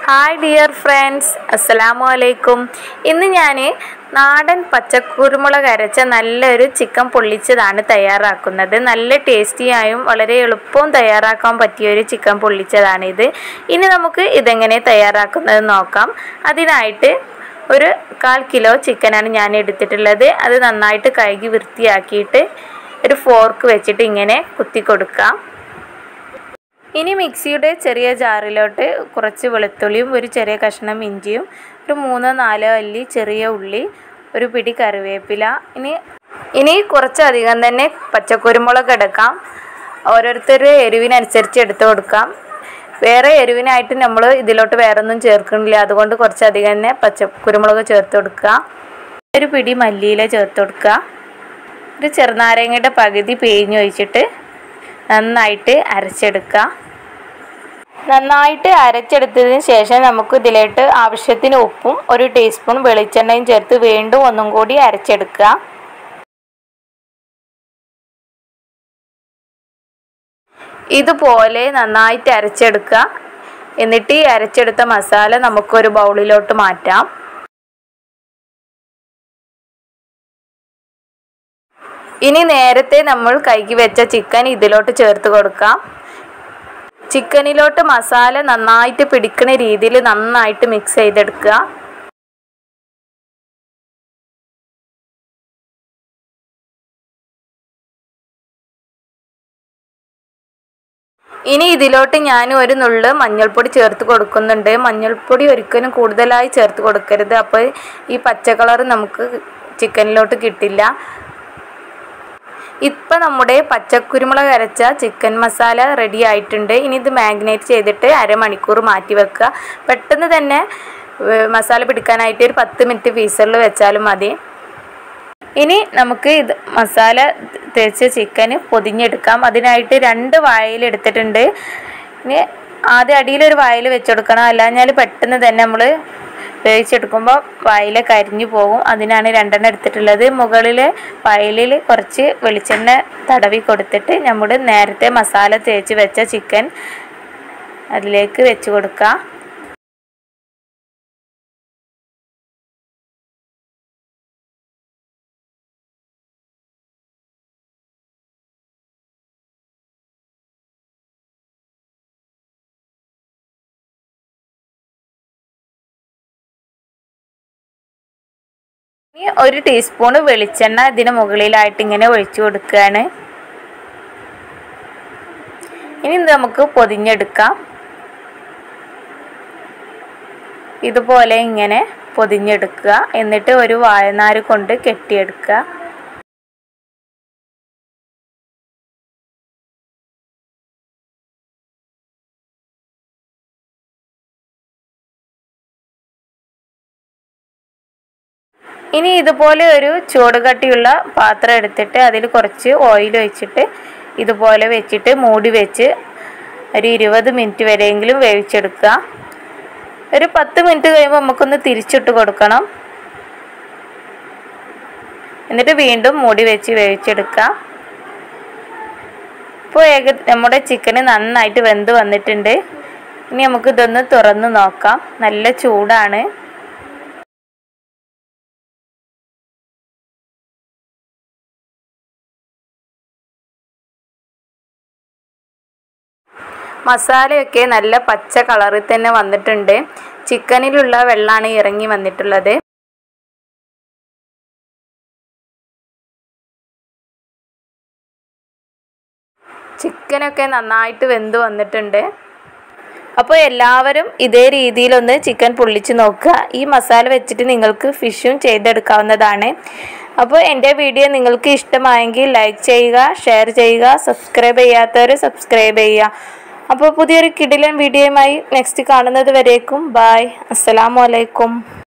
hi dear friends അസ്സലാമു അലൈക്കും ഇന്ന് ഞാൻ നാടൻ പച്ചക്കുരുമുളക് അരച്ച നല്ലൊരു ചിക്കൻ പൊള്ളിച്ചതാണ് തയ്യാറാക്കുന്നത് നല്ല ടേസ്റ്റിയായും വളരെ എളുപ്പവും തയ്യാറാക്കാൻ പറ്റിയ ഒരു ചിക്കൻ പൊള്ളിച്ചതാണിത് ഇനി നമുക്ക് ഇതെങ്ങനെ തയ്യാറാക്കുന്നത് നോക്കാം അതിനായിട്ട് ഒരു കാൽ കിലോ ചിക്കനാണ് ഞാൻ എടുത്തിട്ടുള്ളത് അത് നന്നായിട്ട് കഴുകി വൃത്തിയാക്കിയിട്ട് ഒരു ഫോർക്ക് വെച്ചിട്ട് ഇങ്ങനെ കുത്തി കൊടുക്കാം ഇനി മിക്സിയുടെ ചെറിയ ജാറിലോട്ട് കുറച്ച് വെളുത്തുള്ളിയും ഒരു ചെറിയ കഷ്ണം ഇഞ്ചിയും ഒരു മൂന്നോ നാലോ അല്ലി ചെറിയ ഉള്ളി ഒരു പിടി കറിവേപ്പില ഇനി ഇനി കുറച്ചധികം തന്നെ പച്ചക്കുരുമുളക് എടുക്കാം ഓരോരുത്തരുടെ എരിവിനനുസരിച്ച് എടുത്തു കൊടുക്കാം വേറെ എരിവിനായിട്ട് നമ്മൾ ഇതിലോട്ട് വേറെ ഒന്നും ചേർക്കണില്ല അതുകൊണ്ട് കുറച്ചധികം തന്നെ പച്ചക്കുരുമുളക് ചേർത്ത് കൊടുക്കുക ഒരു പിടി മല്ലിയില ചേർത്ത് കൊടുക്കുക ഒരു ചെറുനാരങ്ങയുടെ പകുതി പിഴിഞ്ഞൊഴിച്ചിട്ട് നന്നായിട്ട് അരച്ചെടുക്കുക നന്നായിട്ട് അരച്ചെടുത്തതിന് ശേഷം നമുക്ക് ഇതിലോട്ട് ആവശ്യത്തിന് ഉപ്പും ഒരു ടീസ്പൂൺ വെളിച്ചെണ്ണയും ചേർത്ത് വീണ്ടും ഒന്നും കൂടി അരച്ചെടുക്കുക ഇതുപോലെ നന്നായിട്ട് അരച്ചെടുക്കുക എന്നിട്ട് ഈ അരച്ചെടുത്ത മസാല നമുക്കൊരു ബൗളിലോട്ട് മാറ്റാം ഇനി നേരത്തെ നമ്മൾ കൈകി വെച്ച ചിക്കൻ ഇതിലോട്ട് ചേർത്ത് കൊടുക്കാം ചിക്കനിലോട്ട് മസാല നന്നായിട്ട് പിടിക്കുന്ന രീതിയിൽ നന്നായിട്ട് മിക്സ് ചെയ്തെടുക്കുക ഇനി ഇതിലോട്ട് ഞാൻ ഒരു നുള്ള് മഞ്ഞൾപ്പൊടി ചേർത്ത് കൊടുക്കുന്നുണ്ട് മഞ്ഞൾപ്പൊടി ഒരിക്കലും കൂടുതലായി ചേർത്ത് കൊടുക്കരുത് അപ്പോൾ ഈ പച്ച കളർ നമുക്ക് ചിക്കനിലോട്ട് കിട്ടില്ല ഇപ്പം നമ്മുടെ പച്ചക്കുരുമുളക് അരച്ച ചിക്കൻ മസാല റെഡി ആയിട്ടുണ്ട് ഇനി ഇത് മാഗ്നേറ്റ് ചെയ്തിട്ട് അരമണിക്കൂർ മാറ്റി വെക്കുക പെട്ടെന്ന് തന്നെ മസാല പിടിക്കാനായിട്ട് ഒരു പത്ത് മിനിറ്റ് ഫീസറിൽ വെച്ചാലും മതി ഇനി നമുക്ക് ഇത് മസാല തേച്ച ചിക്കൻ പൊതിഞ്ഞെടുക്കാം അതിനായിട്ട് രണ്ട് വായിൽ എടുത്തിട്ടുണ്ട് ഇനി ആദ്യം അടിയിലൊരു വായിൽ വെച്ചെടുക്കണം അല്ലാഞ്ഞാൽ പെട്ടെന്ന് തന്നെ നമ്മൾ വേവിച്ചെടുക്കുമ്പോൾ വായിൽ കരിഞ്ഞു പോകും അതിനാണ് രണ്ടെണ്ണം എടുത്തിട്ടുള്ളത് മുകളിൽ വയലിൽ കുറച്ച് വെളിച്ചെണ്ണ തടവി കൊടുത്തിട്ട് നമ്മൾ നേരത്തെ മസാല തേച്ച് വെച്ച ചിക്കൻ അതിലേക്ക് വെച്ച് കൊടുക്കുക ഇനി ഒരു ടീസ്പൂണ് വെളിച്ചെണ്ണ ഇതിന് മുകളിലായിട്ട് ഇങ്ങനെ ഒഴിച്ചു കൊടുക്കുകയാണ് ഇനി നമുക്ക് പൊതിഞ്ഞെടുക്കാം ഇതുപോലെ ഇങ്ങനെ പൊതിഞ്ഞെടുക്കുക എന്നിട്ട് ഒരു വാഴനാര് കൊണ്ട് കെട്ടിയെടുക്കുക ഇനി ഇതുപോലെ ഒരു ചൂടുകട്ടിയുള്ള പാത്രം എടുത്തിട്ട് അതിൽ കുറച്ച് ഓയിൽ ഒഴിച്ചിട്ട് ഇതുപോലെ വെച്ചിട്ട് മൂടി വെച്ച് ഒരു ഇരുപത് മിനിറ്റ് വരെയെങ്കിലും വേവിച്ചെടുക്കുക ഒരു പത്ത് മിനിറ്റ് കഴിയുമ്പോൾ നമുക്കൊന്ന് തിരിച്ചിട്ട് കൊടുക്കണം എന്നിട്ട് വീണ്ടും മൂടി വെച്ച് വേവിച്ചെടുക്കുക ഇപ്പോൾ ഏക നമ്മുടെ ചിക്കന് നന്നായിട്ട് വെന്ത് വന്നിട്ടുണ്ട് ഇനി നമുക്ക് ഇതൊന്ന് തുറന്ന് നോക്കാം നല്ല ചൂടാണ് മസാലയൊക്കെ നല്ല പച്ച കളറിൽ തന്നെ വന്നിട്ടുണ്ട് ചിക്കനിലുള്ള വെള്ളമാണ് ഇറങ്ങി വന്നിട്ടുള്ളത് ചിക്കനൊക്കെ നന്നായിട്ട് വെന്ത് വന്നിട്ടുണ്ട് അപ്പോൾ എല്ലാവരും ഇതേ രീതിയിലൊന്ന് ചിക്കൻ പൊള്ളിച്ച് നോക്കുക ഈ മസാല വെച്ചിട്ട് നിങ്ങൾക്ക് ഫിഷും ചെയ്തെടുക്കാവുന്നതാണ് അപ്പോൾ എൻ്റെ വീഡിയോ നിങ്ങൾക്ക് ഇഷ്ടമായെങ്കിൽ ലൈക്ക് ചെയ്യുക ഷെയർ ചെയ്യുക സബ്സ്ക്രൈബ് ചെയ്യാത്തവർ സബ്സ്ക്രൈബ് ചെയ്യുക അപ്പോൾ പുതിയൊരു കിടിലൻ വീഡിയോയുമായി നെക്സ്റ്റ് കാണുന്നത് വരേക്കും ബായ് അസ്സലാമു അലൈക്കും